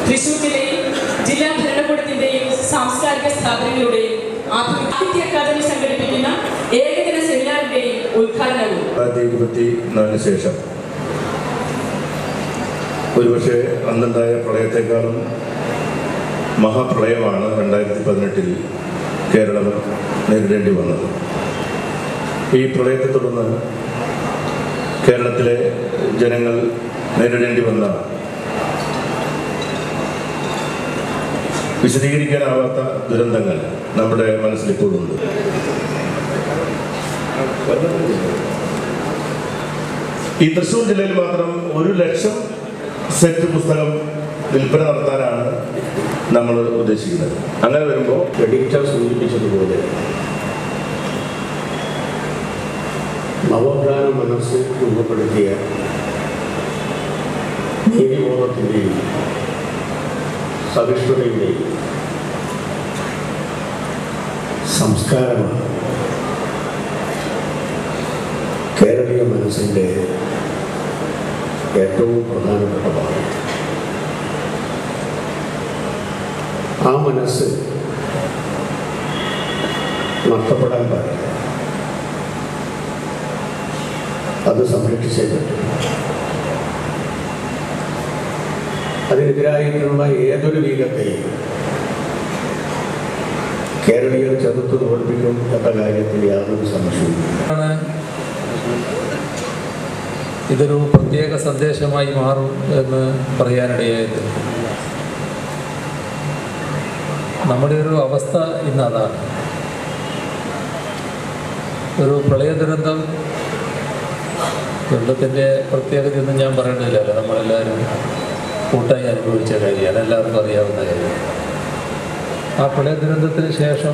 തൃശൂർ ജില്ലയിൽ ജില്ലാ ഭരണകൂടത്തിന്റെയും സാംസ്കാരിക സ്ഥാപനങ്ങളുടെയും ആഭിമുഖ്യ അക്കാദമി സംഘടിപ്പിക്കുന്ന ഏകദിന സെമിനാറിന്റെയും ഉദ്ഘാടനവും രണ്ടായിരത്തി ഇരുപത്തി നാലിന് ശേഷം ഒരുപക്ഷെ അന്നുണ്ടായ പ്രളയത്തെക്കാളും മഹാപ്രളയമാണ് രണ്ടായിരത്തി പതിനെട്ടിൽ കേരളം നേരിടേണ്ടി വന്നത് ഈ പ്രളയത്തെ തുടർന്ന് കേരളത്തിലെ ജനങ്ങൾ നേരിടേണ്ടി വന്ന വിശദീകരിക്കാനാവാത്ത ദുരന്തങ്ങൾ നമ്മുടെ മനസ്സിലിപ്പോഴുണ്ട് ഈ തൃശ്ശൂർ ജില്ലയിൽ മാത്രം ഒരു ലക്ഷം സെറ്റ് പുസ്തകം വിൽപ്പന നടത്താനാണ് നമ്മൾ ഉദ്ദേശിക്കുന്നത് അങ്ങനെ വരുമ്പോൾ എഡിറ്റർ സൂചിപ്പിച്ചതുപോലെ നവോത്ഥാന മനസ്സ് രൂപപ്പെടുത്തിയ നീതിബോധത്തിൻ്റെയും സഹിഷ്ണുതയുടെയും സംസ്കാരമാണ് കേരളീയ മനസ്സിൻ്റെ ഏറ്റവും പ്രധാനപ്പെട്ട ഭാഗം ആ മനസ്സ് നഷ്ടപ്പെടാൻ പാടില്ല അത് സംരക്ഷിച്ചേ പറ്റും അതിനെതിരായിട്ടുള്ള ഏതൊരു നീക്കത്തെയും കേരളീയർ ചെറുത്തു തോൽപ്പിക്കും എന്ന കാര്യത്തിൽ യാതൊരു സംശയവുമില്ല ആണ് ഇതൊരു പ്രത്യേക സന്ദേശമായി മാറും എന്ന് പറയാനിടയായത് നമ്മുടെ ഒരു അവസ്ഥ ഇന്ന് അതാണ് ഒരു പ്രളയ ദുരന്തം ദുരന്തത്തിൻ്റെ പ്രത്യേകതയൊന്നും ഞാൻ പറയേണ്ടതില്ലല്ലോ നമ്മളെല്ലാവരും കൂട്ടായി അനുഭവിച്ച കാര്യമാണ് എല്ലാവർക്കും അറിയാവുന്ന കാര്യം ആ പ്രളയ ദുരന്തത്തിന് ശേഷം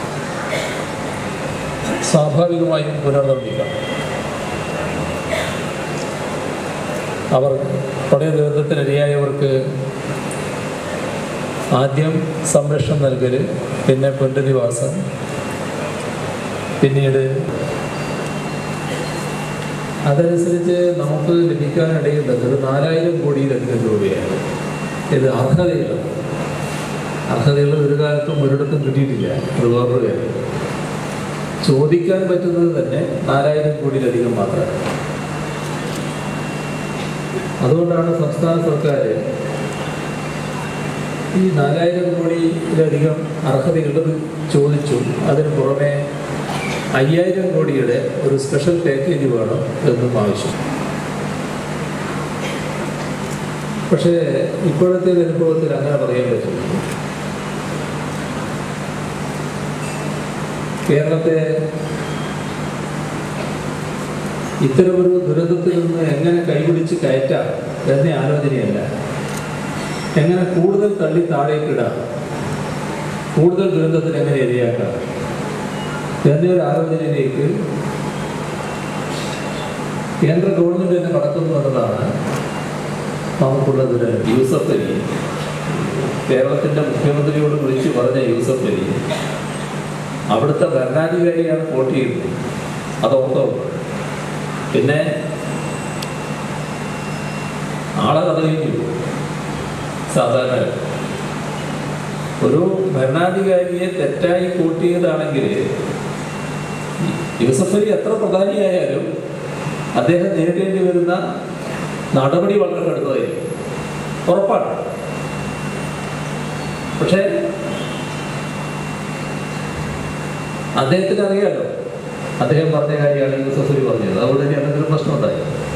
സ്വാഭാവികമായും പുനർനിർമ്മിക്കണം അവർ പ്രളയ ദുരന്തത്തിനിരയായവർക്ക് ആദ്യം സംരക്ഷണം നൽകൽ പിന്നെ പുനരധിവാസം പിന്നീട് അതനുസരിച്ച് നമുക്ക് ലഭിക്കാനിടയുള്ളത് ഒരു നാലായിരം കോടിയിലധികം രൂപയാണ് ഇത് അർഹതയുള്ളത് അർഹതയുള്ള ഒരു കാലത്തും ഒരിടത്തും കിട്ടിയിട്ടില്ല അത് വേറൊരു കാര്യം ചോദിക്കാൻ പറ്റുന്നത് തന്നെ നാലായിരം കോടിയിലധികം മാത്രമാണ് അതുകൊണ്ടാണ് സംസ്ഥാന സർക്കാർ ഈ നാലായിരം കോടിയിലധികം അർഹതയുള്ളത് ചോദിച്ചു അതിന് പുറമെ അയ്യായിരം കോടിയുടെ ഒരു സ്പെഷ്യൽ പാക്കേജ് വേണം എന്നും ആവശ്യം പക്ഷേ ഇപ്പോഴത്തെ ഒരു അനുഭവത്തിൽ അങ്ങനെ പറയാൻ പറ്റില്ല കേരളത്തെ ഇത്തരമൊരു ദുരന്തത്തിൽ നിന്ന് എങ്ങനെ കൈപിടിച്ച് കയറ്റാം എന്ന ആലോചനയല്ല എങ്ങനെ കൂടുതൽ തള്ളി താഴേക്കിടാം കൂടുതൽ ദുരന്തത്തിന് എങ്ങനെ ഇരയാക്കാം എന്നൊരു ആലോചനയിലേക്ക് കേന്ദ്ര ഗവൺമെന്റ് തന്നെ കടക്കുന്നു എന്നതാണ് നമുക്കുള്ള ദുരന്തം യൂസഫ് അലി കേരളത്തിന്റെ മുഖ്യമന്ത്രിയോട് വിളിച്ചു പറഞ്ഞ യൂസഫ് അലി അവിടുത്തെ ഭരണാധികാരിയാണ് വോട്ട് ചെയ്യുന്നത് അത് ഓർത്തോ പിന്നെ ആളെ കഥ കഴിഞ്ഞു സാധാരണ ഒരു ഭരണാധികാരിയെ തെറ്റായി വോട്ട് ചെയ്തതാണെങ്കിൽ യൂസഫ് അലി എത്ര പ്രധാനിയായാലും അദ്ദേഹം നേരിടേണ്ടി വരുന്ന നടപടി വളരെ കടുത്തതായിരിക്കും ഉറപ്പാണ് പക്ഷേ അദ്ദേഹത്തിന് അറിയാലോ അദ്ദേഹം പറഞ്ഞ കാര്യമാണ് യൂസഫ് അലി പറഞ്ഞത് അതുകൊണ്ട് തന്നെ എന്തെങ്കിലും പ്രശ്നം ഉണ്ടായി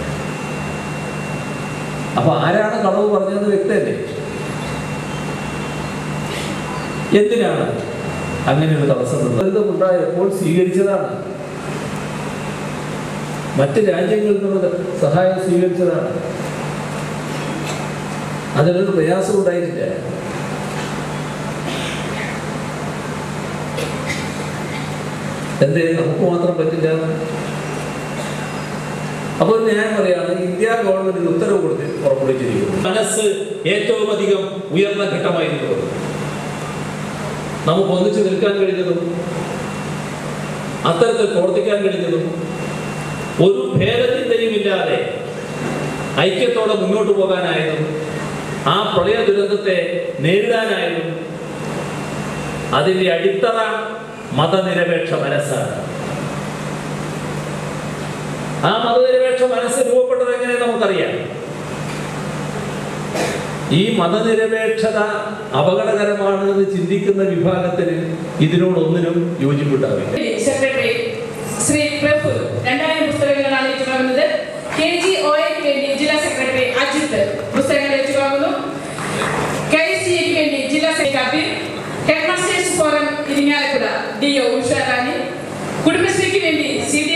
അപ്പൊ ആരാണ് കളവ് പറഞ്ഞത് വ്യക്തമല്ലേ എന്തിനാണ് അങ്ങനെ ഒരു തടസ്സം ദുരിതം ഉണ്ടായപ്പോൾ സ്വീകരിച്ചതാണ് മറ്റ് രാജ്യങ്ങളിൽ നിന്നുള്ള സഹായം സ്വീകരിച്ചതാണ് അതിനൊരു പ്രയാസം ഉണ്ടായിട്ടില്ല എന്തേ നമുക്ക് മാത്രം പറ്റില്ല അപ്പോൾ ഞാൻ പറയാണ് ഇന്ത്യ ഗവൺമെന്റ് ഉത്തരവ് കൊടുത്ത് പുറപ്പെടുവിച്ചിരിക്കുന്നു മനസ്സ് ഏറ്റവും അധികം ഉയർന്ന ഘട്ടമായിരുന്നു അത്. നമുക്ക് ഒന്നിച്ചു നിൽക്കാൻ കഴിഞ്ഞതും അത്തരത്തിൽ പ്രവർത്തിക്കാൻ കഴിഞ്ഞതും ഒരു ഭേദത്തിന്റെയും ഇല്ലാതെ ഐക്യത്തോടെ മുന്നോട്ട് പോകാനായതും ആ പ്രളയ ദുരന്തത്തെ നേരിടാനായിരുന്നു അതിന്റെ അടിത്തറ മതനിരപേക്ഷ മനസ്സാണ് ആ മതനിരപേക്ഷ മനസ്സ് രൂപപ്പെട്ടത് എങ്ങനെ നമുക്കറിയാം ഈ മതനിരപേക്ഷത അപകടകരമാണ് എന്ന് ചിന്തിക്കുന്ന വിഭാഗത്തിന് ഇതിനോടൊന്നിനും യോജിപ്പുണ്ടാവില്ല സെക്രട്ടറി ശ്രീ പ്രഭു രണ്ടായിരം പുസ്തകങ്ങളാണ് ഏറ്റുവാങ്ങുന്നത് കെ ജി ഒ എക്ക് വേണ്ടി ജില്ലാ സെക്രട്ടറി അജിത്ത് പുസ്തകങ്ങൾ ഏറ്റുവാങ്ങുന്നു കെ സി എക്ക് വേണ്ടി ജില്ലാ secretary Kabir head masters forum Irinjalakuda D O Usharani കുടുംബശ്രീക്ക് വേണ്ടി സി ഡി